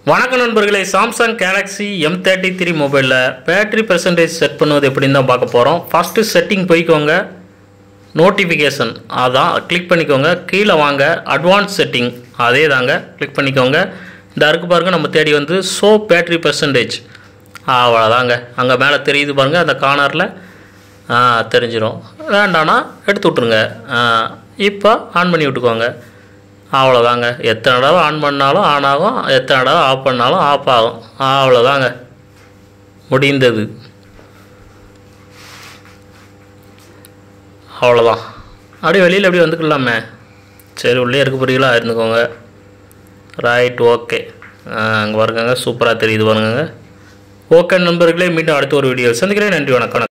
வணக்கம் நண்பர்களே Samsung Galaxy M thirty three மொபைலில் பேட்டரி பெர்சன்டேஜ் செட் பண்ணுவது எப்படின்னு தான் பார்க்க போகிறோம் ஃபஸ்ட்டு செட்டிங் போய்க்கோங்க நோட்டிஃபிகேஷன் அதான் கிளிக் பண்ணிக்கோங்க கீழே வாங்க அட்வான்ஸ் செட்டிங் அதே தாங்க கிளிக் பண்ணிக்கோங்க இந்த அருக்கு பாருங்க நம்ம தேடி வந்து ஷோ பேட்டரி பெர்சன்டேஜ் அவ்வளோதாங்க அங்கே மேலே தெரியுது பாருங்கள் அந்த கார்னரில் தெரிஞ்சிடும் வேண்டானா எடுத்து விட்ருங்க இப்போ ஆன் பண்ணி விட்டுக்கோங்க அவ்வளோதாங்க எத்தனை தடவை ஆன் பண்ணாலும் ஆன் ஆகும் எத்தனை தடவை ஆஃப் பண்ணாலும் ஆஃப் ஆகும் அவ்வளோதாங்க முடிந்தது அவ்வளோதான் அப்படியே வெளியில் அப்படியே வந்துக்கலாமே சரி உள்ளே இருக்க போறீங்களா இருந்துக்கோங்க ரைட் ஓகே அங்கே பாருங்க சூப்பராக தெரியுது பாருங்க ஓகே நண்பர்களே மீண்டும் அடுத்த ஒரு வீடியோ சந்திக்கிறேன் நன்றி வணக்கம்